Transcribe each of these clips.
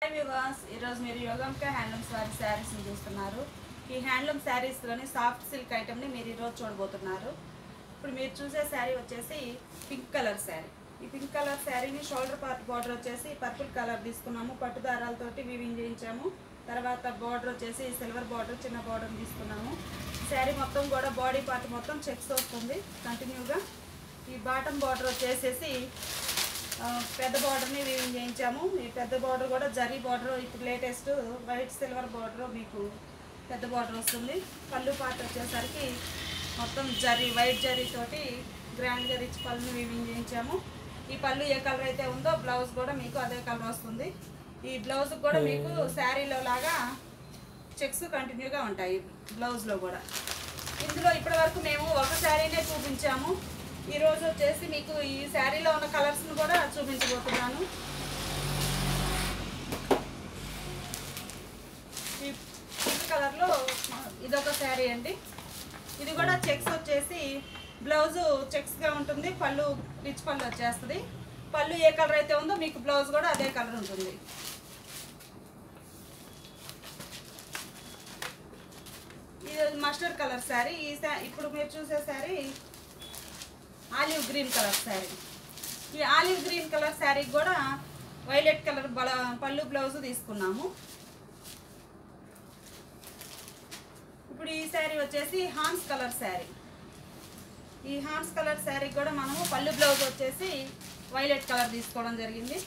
hi వివాస్ ఈరోజు మీరు యోగంక handlooms వారి శారీస్ని చూస్తున్నారు ఈ హ్యాండ్లూమ్ శారీస్లోని సాఫ్ట్ సిల్క్ ఐటమ్ని మీరు ఈరోజు చూడబోతున్నారు ఇప్పుడు మీరు చూసే శారీ వచ్చేసి పింక్ కలర్ శారీ ఈ పింక్ కలర్ శారీని షోల్డర్ పార్ట్ బార్డర్ వచ్చేసి పర్పుల్ కలర్ తీసుకున్నాము పట్టు దారాలతోటి వీవింగ్ చేయించాము తర్వాత బార్డర్ వచ్చేసి సిల్వర్ బార్డర్ చిన్న బార్డర్ తీసుకున్నాము శారీ మొత్తం కూడా బాడీ పార్ట్ మొత్తం చెక్స్ వస్తుంది కంటిన్యూగా ఈ బాటమ్ బార్డర్ వచ్చేసేసి ఆ, పెద్ద బార్డర్ని వీవింగ్ చేయించాము ఈ పెద్ద బార్డర్ కూడా జరీ బార్డర్ ఇప్పుడు లేటెస్ట్ వైట్ సిల్వర్ బార్డర్ మీకు పెద్ద బార్డర్ వస్తుంది పళ్ళు పార్ట్ వచ్చేసరికి మొత్తం జరీ వైట్ జరీ తోటి గ్రాండ్గా రిచ్ పళ్ళుని వీవింగ్ చేయించాము ఈ పళ్ళు ఏ కలర్ అయితే ఉందో బ్లౌజ్ కూడా మీకు అదే కలర్ వస్తుంది ఈ బ్లౌజ్ కూడా మీకు శారీలో లాగా చెక్స్ కంటిన్యూగా ఉంటాయి బ్లౌజ్లో కూడా ఇందులో ఇప్పటి వరకు మేము ఒక శారీనే చూపించాము ఈ రోజు వచ్చేసి మీకు ఈ శారీలో ఉన్న కలర్స్ని కూడా చూపించబోతున్నాను ఈ పింక్ కలర్లో ఇదొక శారీ అండి ఇది కూడా చెక్స్ వచ్చేసి బ్లౌజ్ చెక్స్గా ఉంటుంది పళ్ళు రిచ్ పళ్ళు వచ్చేస్తుంది పళ్ళు ఏ కలర్ అయితే ఉందో మీకు బ్లౌజ్ కూడా అదే కలర్ ఉంటుంది ఇది మస్టర్డ్ కలర్ శారీ ఈ శా ఇప్పుడు మీరు చూసే sari olive green colour sari ఈ ఆలివ్ గ్రీన్ కలర్ శారీకి కూడా వైలెట్ కలర్ బల పళ్ళు బ్లౌజ్ తీసుకున్నాము ఇప్పుడు ఈ శారీ వచ్చేసి హాన్స్ కలర్ శారీ ఈ హాన్స్ కలర్ శారీకి కూడా మనము పళ్ళు బ్లౌజ్ వచ్చేసి వైలెట్ కలర్ తీసుకోవడం జరిగింది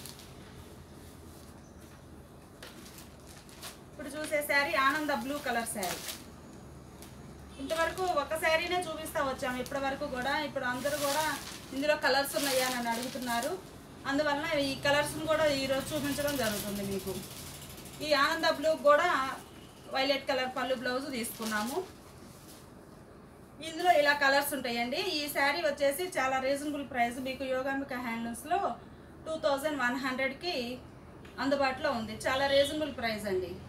ఇప్పుడు చూసే శారీ ఆనంద బ్లూ కలర్ శారీ ఇంతవరకు ఒక శారీనే చూపిస్తా వచ్చాము ఇప్పటి వరకు కూడా ఇప్పుడు అందరూ కూడా ఇందులో కలర్స్ ఉన్నాయా అని అడుగుతున్నారు అందువలన ఈ కలర్స్ని కూడా ఈరోజు చూపించడం జరుగుతుంది మీకు ఈ ఆనంద బ్లూ కూడా వైలెట్ కలర్ పళ్ళు బ్లౌజ్ తీసుకున్నాము ఇందులో ఇలా కలర్స్ ఉంటాయండి ఈ శారీ వచ్చేసి చాలా రీజనబుల్ ప్రైస్ మీకు యోగాంబిక హ్యాండ్లూమ్స్లో టూ థౌజండ్ వన్ హండ్రెడ్కి అందుబాటులో ఉంది చాలా రీజనబుల్ ప్రైస్ అండి